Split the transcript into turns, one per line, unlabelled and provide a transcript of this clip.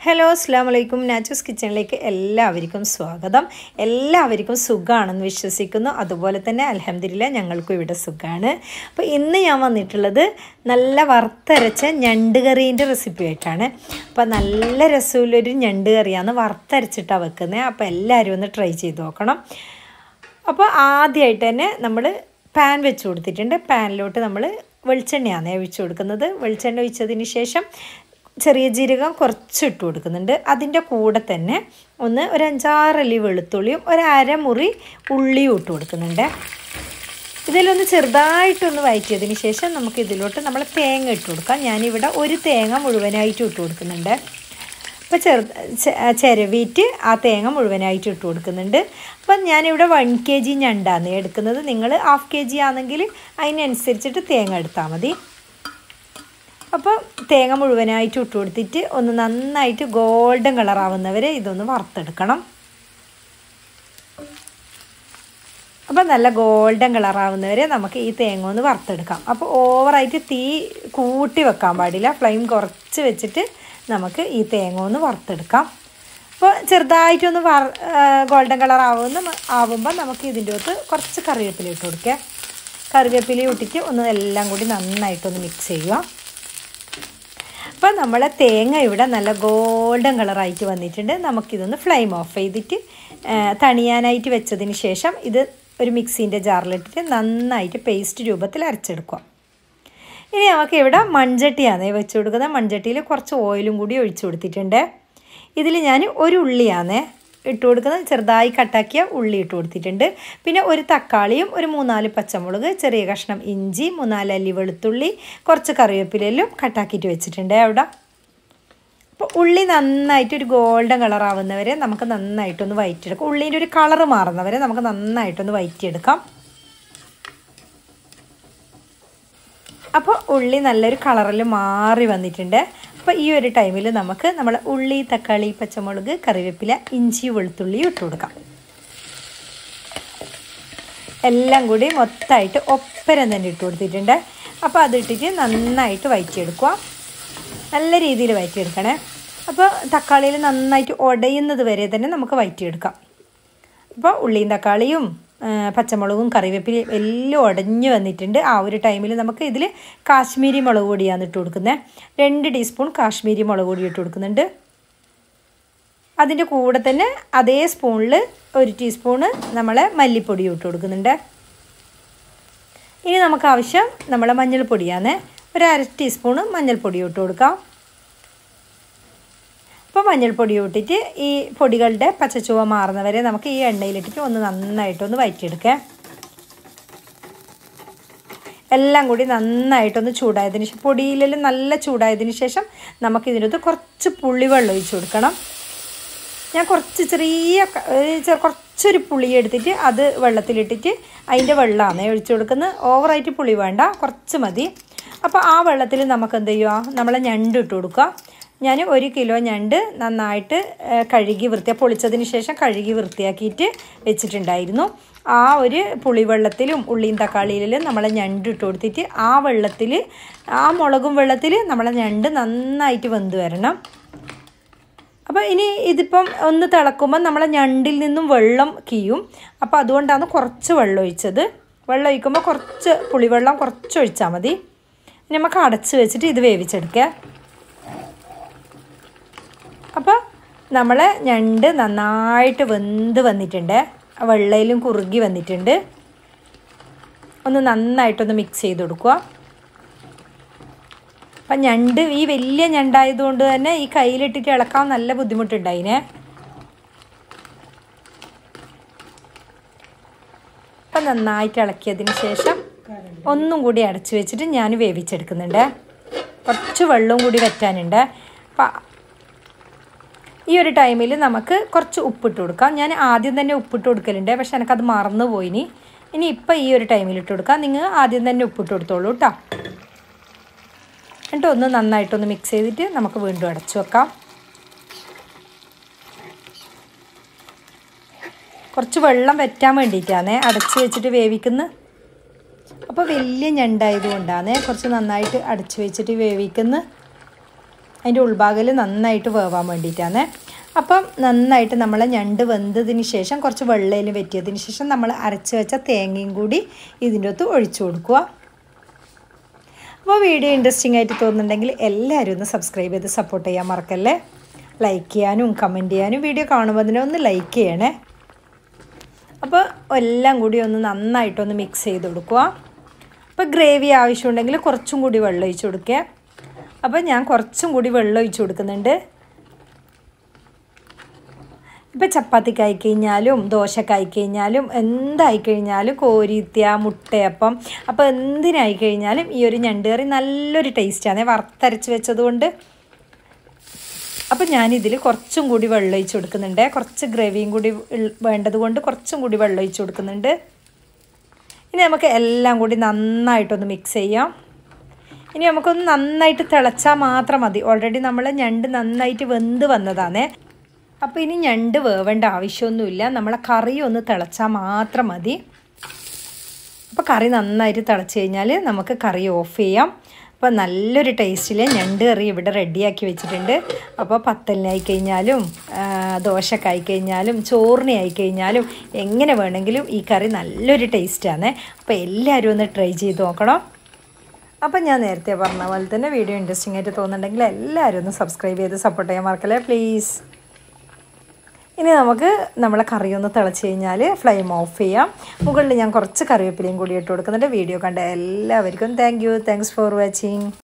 hello അസ്സാം വലൈക്കും നാച്ചൂസ് കിച്ചണിലേക്ക് എല്ലാവർക്കും സ്വാഗതം എല്ലാവർക്കും സുഖമാണെന്ന് വിശ്വസിക്കുന്നു അതുപോലെ തന്നെ അലഹമില്ല ഞങ്ങൾക്കും ഇവിടെ സുഖമാണ് അപ്പോൾ ഇന്ന് ഞാൻ വന്നിട്ടുള്ളത് നല്ല വറുത്തരച്ച ഞണ്ട് കറീൻ്റെ റെസിപ്പി ആയിട്ടാണ് അപ്പോൾ നല്ല രസമുള്ളൊരു ഞണ്ട് കറിയാണ് വറുത്തരച്ചിട്ടാണ് വെക്കുന്നത് അപ്പോൾ എല്ലാവരും ഒന്ന് ട്രൈ ചെയ്ത് നോക്കണം അപ്പോൾ ആദ്യമായിട്ട് തന്നെ നമ്മൾ പാൻ വെച്ച് കൊടുത്തിട്ടുണ്ട് പാനിലോട്ട് നമ്മൾ വെളിച്ചെണ്ണയാണ് ഒഴിച്ചു കൊടുക്കുന്നത് വെളിച്ചെണ്ണ ഒഴിച്ചതിന് ശേഷം ചെറിയ ജീരകം കുറച്ച് ഇട്ട് കൊടുക്കുന്നുണ്ട് അതിൻ്റെ കൂടെ തന്നെ ഒന്ന് ഒരു അഞ്ചാറല്ലി വെളുത്തുള്ളിയും ഒരു അരമുറി ഉള്ളിയും ഇട്ട് കൊടുക്കുന്നുണ്ട് ഇതിലൊന്ന് ചെറുതായിട്ടൊന്ന് വഴറ്റിയതിന് ശേഷം നമുക്ക് ഇതിലോട്ട് നമ്മൾ തേങ്ങ ഇട്ട് കൊടുക്കാം ഞാനിവിടെ ഒരു തേങ്ങ മുഴുവനായിട്ട് ഇട്ട് കൊടുക്കുന്നുണ്ട് അപ്പോൾ ചെറു ചിരവിയിട്ട് ആ തേങ്ങ മുഴുവനായിട്ട് ഇട്ട് കൊടുക്കുന്നുണ്ട് അപ്പം ഞാനിവിടെ വൺ കെ ജി ഞണ്ടാണ് എടുക്കുന്നത് നിങ്ങൾ ഹാഫ് കെ ജി ആണെങ്കിൽ അതിനനുസരിച്ചിട്ട് തേങ്ങ എടുത്താൽ മതി അപ്പോൾ തേങ്ങ മുഴുവനായിട്ട് ഇട്ട് കൊടുത്തിട്ട് ഒന്ന് നന്നായിട്ട് ഗോൾഡൻ കളറാവുന്നവരെ ഇതൊന്ന് വറുത്തെടുക്കണം അപ്പോൾ നല്ല ഗോൾഡൻ കളറാവുന്നവരെ നമുക്ക് ഈ തേങ്ങ ഒന്ന് വറുത്തെടുക്കാം അപ്പോൾ ഓവറായിട്ട് തീ കൂട്ടി വെക്കാൻ പാടില്ല ഫ്ലെയിം കുറച്ച് വെച്ചിട്ട് നമുക്ക് ഈ തേങ്ങ ഒന്ന് വറുത്തെടുക്കാം അപ്പോൾ ചെറുതായിട്ടൊന്ന് വറ ഗോൾഡൻ കളർ ആവുന്ന ആവുമ്പോൾ നമുക്ക് ഇതിൻ്റെ അകത്ത് കുറച്ച് കറിവേപ്പില ഇട്ട് കൊടുക്കുക കറിവേപ്പില ഇട്ടിട്ട് ഒന്ന് എല്ലാം കൂടി നന്നായിട്ടൊന്ന് മിക്സ് ചെയ്യുക അപ്പോൾ നമ്മളെ തേങ്ങ ഇവിടെ നല്ല ഗോൾഡൻ കളറായിട്ട് വന്നിട്ടുണ്ട് നമുക്കിതൊന്ന് ഫ്ലെയിം ഓഫ് ചെയ്തിട്ട് തണിയാനായിട്ട് വെച്ചതിന് ശേഷം ഇത് ഒരു മിക്സീൻ്റെ ജാറിലിട്ടിട്ട് നന്നായിട്ട് പേസ്റ്റ് രൂപത്തിൽ അരച്ചെടുക്കുക ഇനി നമുക്ക് ഇവിടെ മൺചട്ടിയാണ് വെച്ച് കൊടുക്കുന്നത് മൺചട്ടിയിൽ കുറച്ച് ഓയിലും കൂടി ഒഴിച്ചു കൊടുത്തിട്ടുണ്ട് ഇതിൽ ഞാൻ ഒരു ഉള്ളിയാണ് ഇട്ട് കൊടുക്കുന്നത് ചെറുതായി കട്ടാക്കിയ ഉള്ളി ഇട്ട് കൊടുത്തിട്ടുണ്ട് പിന്നെ ഒരു തക്കാളിയും ഒരു മൂന്നാല് പച്ചമുളക് ചെറിയ കഷ്ണം ഇഞ്ചി മൂന്നാല് അല്ലി വെളുത്തുള്ളി കുറച്ച് കറിവേപ്പിലയിലും കട്ടാക്കിയിട്ട് വെച്ചിട്ടുണ്ട് അവിടെ അപ്പോൾ ഉള്ളി നന്നായിട്ട് ഒരു ഗോൾഡൻ കളർ ആവുന്നവരെ നമുക്ക് നന്നായിട്ടൊന്ന് വയറ്റിയെടുക്കാം ഉള്ളീൻ്റെ ഒരു കളറ് മാറുന്നവരെ നമുക്ക് നന്നായിട്ടൊന്ന് വയറ്റിയെടുക്കാം അപ്പോൾ ഉള്ളി നല്ലൊരു കളറിൽ മാറി വന്നിട്ടുണ്ട് അപ്പോൾ ഈ ഒരു ടൈമിൽ നമുക്ക് നമ്മൾ ഉള്ളി തക്കാളി പച്ചമുളക് കറിവേപ്പില ഇഞ്ചി വെളുത്തുള്ളി ഇട്ട് കൊടുക്കാം എല്ലാം കൂടി മൊത്തമായിട്ട് ഒപ്പരം തന്നെ ഇട്ട് കൊടുത്തിട്ടുണ്ട് അപ്പോൾ അതിട്ടിട്ട് നന്നായിട്ട് വയറ്റിയെടുക്കുക നല്ല രീതിയിൽ വയറ്റിയെടുക്കണേ അപ്പോൾ തക്കാളിയിൽ നന്നായിട്ട് ഉടയുന്നത് വരെ തന്നെ നമുക്ക് വയറ്റിയെടുക്കാം അപ്പോൾ ഉള്ളിയും തക്കാളിയും പച്ചമുളകും കറിവേപ്പിലയും എല്ലാം ഉടഞ്ഞു വന്നിട്ടുണ്ട് ആ ഒരു ടൈമിൽ നമുക്ക് ഇതിൽ കാശ്മീരി മുളക് പൊടിയാണ് ഇട്ട് കൊടുക്കുന്നത് രണ്ട് ടീസ്പൂൺ കാശ്മീരി മുളക് പൊടി ഇട്ട് കൊടുക്കുന്നുണ്ട് അതിൻ്റെ കൂടെ തന്നെ അതേ സ്പൂണിൽ ഒരു ടീസ്പൂണ് നമ്മൾ മല്ലിപ്പൊടി ഇട്ട് കൊടുക്കുന്നുണ്ട് ഇനി നമുക്ക് ആവശ്യം നമ്മളെ മഞ്ഞൾപ്പൊടിയാണ് ഒരു അര ടീസ്പൂണ് മഞ്ഞൾപ്പൊടി ഇട്ട് കൊടുക്കാം അപ്പോൾ മഞ്ഞൾപ്പൊടി ഇട്ടിട്ട് ഈ പൊടികളുടെ പച്ചച്ചുവ മാറുന്നവരെ നമുക്ക് ഈ എണ്ണയിലിട്ടിട്ട് ഒന്ന് നന്നായിട്ടൊന്ന് വയറ്റിയെടുക്കാം എല്ലാം കൂടി നന്നായിട്ടൊന്ന് ചൂടായതിന് ശേഷം പൊടിയിലെല്ലാം നല്ല ചൂടായതിന് ശേഷം നമുക്കിതിനകത്ത് കുറച്ച് പുളിവെള്ളം ഒഴിച്ച് കൊടുക്കണം ഞാൻ കുറച്ച് ചെറിയ കുറച്ചൊരു പുളി എടുത്തിട്ട് അത് വെള്ളത്തിലിട്ടിട്ട് അതിൻ്റെ വെള്ളമാണ് ഒഴിച്ചു കൊടുക്കുന്നത് ഓവറായിട്ട് പുളി വേണ്ട കുറച്ച് മതി അപ്പോൾ ആ വെള്ളത്തിൽ നമുക്ക് എന്ത് ചെയ്യുക നമ്മളെ ഞണ്ട് ഇട്ട് കൊടുക്കുക ഞാൻ ഒരു കിലോ ഞണ്ട് നന്നായിട്ട് കഴുകി വൃത്തിയാ പൊളിച്ചതിന് ശേഷം കഴുകി വൃത്തിയാക്കിയിട്ട് വെച്ചിട്ടുണ്ടായിരുന്നു ആ ഒരു പുളിവെള്ളത്തിലും ഉള്ളിയും തക്കാളിയിലും നമ്മളെ ഞണ്ട് ഇട്ട് കൊടുത്തിട്ട് ആ വെള്ളത്തിൽ ആ മുളകും വെള്ളത്തിൽ നമ്മളെ ഞണ്ട് നന്നായിട്ട് വെന്ത് വരണം അപ്പോൾ ഇനി ഇതിപ്പം ഒന്ന് തിളക്കുമ്പോൾ നമ്മളെ ഞണ്ടിൽ നിന്നും വെള്ളം കീയും അപ്പോൾ അതുകൊണ്ടാണ് കുറച്ച് വെള്ളം ഒഴിച്ചത് വെള്ളം ഒഴിക്കുമ്പോൾ കുറച്ച് പുളിവെള്ളം കുറച്ച് ഒഴിച്ചാൽ മതി നമുക്ക് അടച്ച് വെച്ചിട്ട് ഇത് വേവിച്ചെടുക്കുക അപ്പോൾ നമ്മൾ ഞണ്ട് നന്നായിട്ട് വെന്ത് വന്നിട്ടുണ്ട് വെള്ളയിലും കുറുകി വന്നിട്ടുണ്ട് ഒന്ന് നന്നായിട്ടൊന്ന് മിക്സ് ചെയ്ത് കൊടുക്കുക അപ്പം ഞണ്ട് ഈ വലിയ ഞണ്ടായതുകൊണ്ട് തന്നെ ഈ കയ്യിലിട്ടിട്ട് ഇളക്കാൻ നല്ല ബുദ്ധിമുട്ടുണ്ടായിനെ അപ്പം നന്നായിട്ട് ഇളക്കിയതിന് ശേഷം ഒന്നും കൂടി അടച്ചു വെച്ചിട്ട് ഞാൻ വേവിച്ചെടുക്കുന്നുണ്ട് കുറച്ച് വെള്ളവും കൂടി വറ്റാനുണ്ട് അപ്പം ഈ ഒരു ടൈമിൽ നമുക്ക് കുറച്ച് ഉപ്പിട്ട് കൊടുക്കാം ഞാൻ ആദ്യം തന്നെ ഉപ്പിട്ട് കൊടുക്കലുണ്ട് പക്ഷെ എനിക്കത് മറന്നു പോയിനി ഇനി ഇപ്പം ഈ ഒരു ടൈമിൽ ഇട്ട് കൊടുക്കാം നിങ്ങൾ ആദ്യം തന്നെ ഉപ്പിട്ട് കൊടുത്തോളൂ കേട്ടോ എന്നിട്ട് ഒന്ന് നന്നായിട്ടൊന്ന് മിക്സ് ചെയ്തിട്ട് നമുക്ക് വീണ്ടും അടച്ചു വെക്കാം കുറച്ച് വെള്ളം വറ്റാൻ വേണ്ടിയിട്ടാണ് അടച്ച് വെച്ചിട്ട് വേവിക്കുന്നത് അപ്പോൾ വലിയ ഞണ്ടായതുകൊണ്ടാണ് കുറച്ച് നന്നായിട്ട് അടച്ച് വെച്ചിട്ട് വേവിക്കുന്നത് അതിൻ്റെ ഉൾഭാഗത്തിൽ നന്നായിട്ട് വേവാൻ വേണ്ടിയിട്ടാണ് അപ്പം നന്നായിട്ട് നമ്മൾ ഞണ്ട് വെന്തതിന് ശേഷം കുറച്ച് വെള്ളയിൽ വെറ്റിയതിന് ശേഷം നമ്മൾ അരച്ച് വെച്ച തേങ്ങയും കൂടി ഇതിൻ്റെ അകത്ത് ഒഴിച്ചു കൊടുക്കുക അപ്പോൾ വീഡിയോ ഇൻട്രസ്റ്റിംഗ് ആയിട്ട് തോന്നുന്നുണ്ടെങ്കിൽ എല്ലാവരും ഒന്ന് സബ്സ്ക്രൈബ് ചെയ്ത് സപ്പോർട്ട് ചെയ്യാൻ മറക്കല്ലേ ലൈക്ക് ചെയ്യാനും കമൻറ്റ് ചെയ്യാനും വീഡിയോ കാണുമ്പോൾ അതിനെ ഒന്ന് ലൈക്ക് ചെയ്യണേ അപ്പോൾ എല്ലാം കൂടി ഒന്ന് നന്നായിട്ടൊന്ന് മിക്സ് ചെയ്ത് കൊടുക്കുക അപ്പോൾ ഗ്രേവി ആവശ്യമുണ്ടെങ്കിൽ കുറച്ചും കൂടി വെള്ളം ഒഴിച്ച് കൊടുക്കുക അപ്പോൾ ഞാൻ കുറച്ചും കൂടി വെള്ളം ഒഴിച്ച് കൊടുക്കുന്നുണ്ട് ഇപ്പോൾ ചപ്പാത്തിക്കായി കഴിഞ്ഞാലും ദോശക്കായി കഴിഞ്ഞാലും എന്തായി കഴിഞ്ഞാലും കോരിത്യ മുട്ടയപ്പം അപ്പോൾ എന്തിനായി കഴിഞ്ഞാലും ഈ ഒരു ഞണ്ട് കറി നല്ലൊരു ടേസ്റ്റാണ് വറുത്തരച്ച് വെച്ചതുകൊണ്ട് അപ്പോൾ ഞാനിതിൽ കുറച്ചും കൂടി വെള്ളം ഒഴിച്ച് കൊടുക്കുന്നുണ്ട് കുറച്ച് ഗ്രേവിയും കൂടി വേണ്ടത് കൊണ്ട് കുറച്ചും കൂടി വെള്ളം ഒഴിച്ച് കൊടുക്കുന്നുണ്ട് ഇനി നമുക്ക് എല്ലാം കൂടി നന്നായിട്ടൊന്ന് മിക്സ് ചെയ്യാം ഇനി നമുക്കൊന്ന് നന്നായിട്ട് തിളച്ചാൽ മാത്രം മതി ഓൾറെഡി നമ്മൾ ഞണ്ട് നന്നായിട്ട് വെന്ത് വന്നതാണ് അപ്പോൾ ഇനി ഞണ്ട് വേവേണ്ട ആവശ്യമൊന്നുമില്ല നമ്മളെ കറി ഒന്ന് തിളച്ചാൽ മാത്രം മതി അപ്പോൾ കറി നന്നായിട്ട് തിളച്ച് കഴിഞ്ഞാൽ നമുക്ക് കറി ഓഫ് ചെയ്യാം അപ്പോൾ നല്ലൊരു ടേസ്റ്റിൽ ഞണ്ട് കറി ഇവിടെ റെഡിയാക്കി വെച്ചിട്ടുണ്ട് അപ്പോൾ പത്തലിനായി കഴിഞ്ഞാലും ദോശക്കായി കഴിഞ്ഞാലും ചോറിനായി കഴിഞ്ഞാലും എങ്ങനെ വേണമെങ്കിലും ഈ കറി നല്ലൊരു ടേസ്റ്റാണ് അപ്പോൾ എല്ലാവരും ഒന്ന് ട്രൈ ചെയ്ത് നോക്കണം അപ്പം ഞാൻ നേരത്തെ പറഞ്ഞ പോലെ തന്നെ വീഡിയോ ഇൻട്രസ്റ്റിംഗ് ആയിട്ട് തോന്നുന്നുണ്ടെങ്കിൽ എല്ലാവരും ഒന്ന് സബ്സ്ക്രൈബ് ചെയ്ത് സപ്പോർട്ട് ചെയ്യാൻ മറക്കല്ലേ പ്ലീസ് ഇനി നമുക്ക് നമ്മളെ കറി ഒന്ന് തിളച്ച് കഴിഞ്ഞാൽ ഫ്ലെയിം ഓഫ് ചെയ്യാം മുകളിൽ ഞാൻ കുറച്ച് കറിവേപ്പിലയും കൂടി ഇട്ട് കൊടുക്കുന്നുണ്ട് വീഡിയോ കണ്ട എല്ലാവർക്കും thank you thanks for watching